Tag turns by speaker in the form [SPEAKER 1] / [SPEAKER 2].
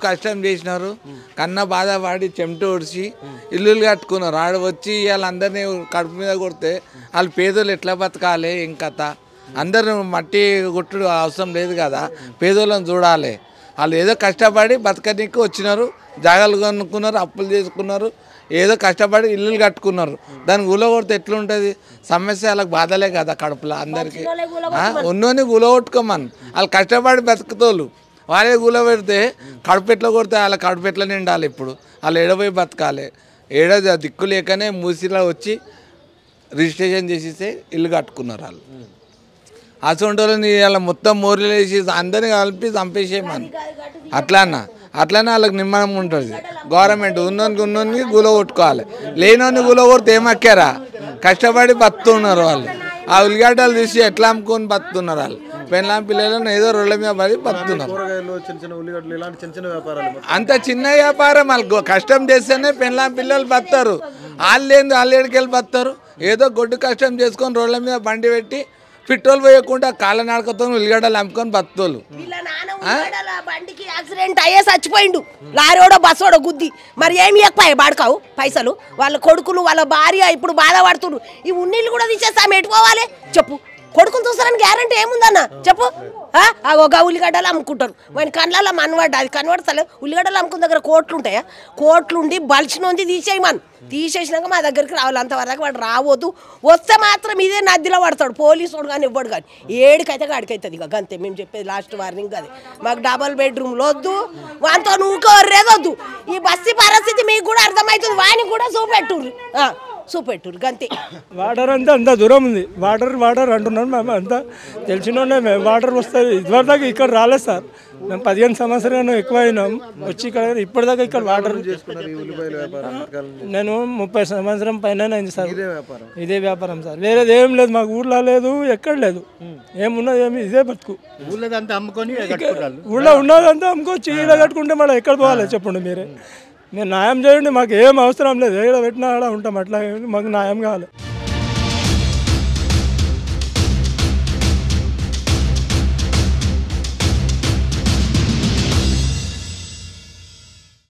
[SPEAKER 1] కష్టం చేసినారు కన్న బాధపడి చెమట ఒడిచి ఇల్లులు కట్టుకున్నారు ఆడ వచ్చి వాళ్ళందరినీ కడుపు మీద కొడితే వాళ్ళు పేదోళ్ళు ఎట్లా బతకాలి ఏం కథ అందరూ మట్టి కొట్టుడు అవసరం లేదు కదా పేదోళ్ళని చూడాలి వాళ్ళు ఏదో కష్టపడి బతకనికి వచ్చినారు జాగాలు కొనుక్కున్నారు అప్పులు చేసుకున్నారు ఏదో కష్టపడి ఇల్లులు కట్టుకున్నారు దాన్ని గులగొడితే ఎట్లుంటుంది సమస్య వాళ్ళకి బాధలే కదా కడుపులో అందరికీ ఆ, ఉన్నోని గులగొట్టుకోమని వాళ్ళు కష్టపడి బతుకుతోళ్ళు వాళ్ళే గుల పెడితే కడుపు ఎట్లా కొడితే వాళ్ళ కడుపు ఎట్లా నిండాలి ఇప్పుడు వాళ్ళు ఏడపోయి బతకాలి ఏడో దిక్కు లేకనే మూసిలా వచ్చి రిజిస్ట్రేషన్ చేసేస్తే ఇల్లు కట్టుకున్నారు వాళ్ళు అసొంటోళ్ళని ఇలా మొత్తం మోరీలు వేసి అందరిని కలిపి చంపేసేయమని అట్లా అన్న అట్లనే వాళ్ళకి నిమ్మడం ఉంటుంది గవర్నమెంట్ ఉన్నోనికి ఉన్నోనికి గుల కొట్టుకోవాలి లేనోని గుల కొడితే ఏమక్కారా కష్టపడి బతుకుతున్నారు వాళ్ళు ఆ ఉల్లిగడ్డలు తీసి ఎట్లా అమ్ముకొని బతుకుతున్నారు వాళ్ళు పెళ్ళాం పిల్లలను ఏదో రోడ్ల మీద పడి బతుకుతున్నారు
[SPEAKER 2] కూరగాయలు చిన్న చిన్న ఉల్లిగడ్డలు ఇలాంటి చిన్న చిన్న వ్యాపారాలు మొత్తం.
[SPEAKER 1] అంత చిన్న వ్యాపారం వాళ్ళు గో- కష్టం చేస్తేనే పెళ్ళాం పిల్లలు బతారు వాళ్ళు ఏంది వాళ్ళు ఏడికెళ్ళి బతారు ఏదో గొడ్డు కష్టం చేసుకొని రోడ్ల మీద బండి పెట్టి పెట్రోల్ పోయకుండా కాళ్ళ నడకతో ఉల్లిగడ్డలు అమ్ముకొని బతుకోలు
[SPEAKER 3] వీళ్ళ నాన్న ఉన్నాడల బండికి యాక్సిడెంట్ అయ్యే చచ్చిపోయిండు లారోడో బస్సోడో గుద్ది మరి ఏమి ఇవ్వకపోయా బాడకావు పైసలు వాళ్ళ కొడుకులు వాళ్ళ భార్య ఇప్పుడు బాధపడుతున్నారు ఈ ఉన్నీళ్ళు కూడా తీసేస్తాం ఎట్టుకోవాలి చెప్పు కొడుకుని చూస్తారని గ్యారంటీ ఏముందన్న చెప్పు ఆ? ఆ ఒక ఉల్లిగడ్డలు అమ్ముకుంటారు వాని కళ్ళల్లో మనవాడు అది కనబడతలే ఉల్లిగడ్డలు అమ్ముకున్న దగ్గర కోట్లు ఉంటాయా కోట్లు ఉండి బలిసినోంది తీసేయమని తీసేసినాక మా దగ్గరికి రావాలి అంతవరకు వాడు రావద్దు వస్తే మాత్రం ఇదే నదిలో పడతాడు పోలీసు వాడు కానీ ఇవ్వడు కానీ ఏడికైతే గాడికైతుంది ఇక అంతే మేము చెప్పేది లాస్ట్ వార్నింగ్ అది మాకు డబల్ బెడ్రూమ్లు వద్దు వాంతో వద్దు ఈ బస్సు పరిస్థితి మీకు కూడా అర్థమవుతుంది వానికి కూడా చూపెట్టుర్రు ఆ, చూపెట్టుర్రు గంతే
[SPEAKER 4] వాటర్ అంతా అంత దూరం ఉంది వాటర్ వాటర్ అంటున్నాను మేము అంతా తెలిసినోనే మేము వాటర్ వస్తుంది ఇదివరదాకా ఇక్కడ రాలేదు సార్ మేము పదిహేను సంవత్సరాలు ఎక్కువ అయినాం వచ్చి ఇక్కడ ఇప్పటిదాకా ఇక్కడ వాటర్
[SPEAKER 2] చేసుకున్నారు ఈ ఉల్లిపాయల వ్యాపారం ఎంతకాలం నుంచి?
[SPEAKER 4] నేను ముప్పై సంవత్సరం పైన అయింది సార్
[SPEAKER 2] ఇదే వ్యాపారం
[SPEAKER 4] ఇదే వ్యాపారం సార్ వేరేది ఏం లేదు మాకు ఊర్లో లేదు ఎక్కడ లేదు ఏమున్నది ఏమి ఇదే బతుకు
[SPEAKER 5] ఊళ్ళదంతా అమ్ముకొని కట్టుకుంటారు
[SPEAKER 4] ఊళ్ళో ఉన్నదంతా అమ్ముకోవచ్చు ఈడ కట్టుకుంటే మళ్ళీ ఎక్కడ పోవాలి చెప్పండి మీరే మీరు న్యాయం చేయండి మాకు ఏం అవసరం లేదు ఏడ పెట్టినా ఆడ ఉంటాం అట్లా మాకు న్యాయం కావాలి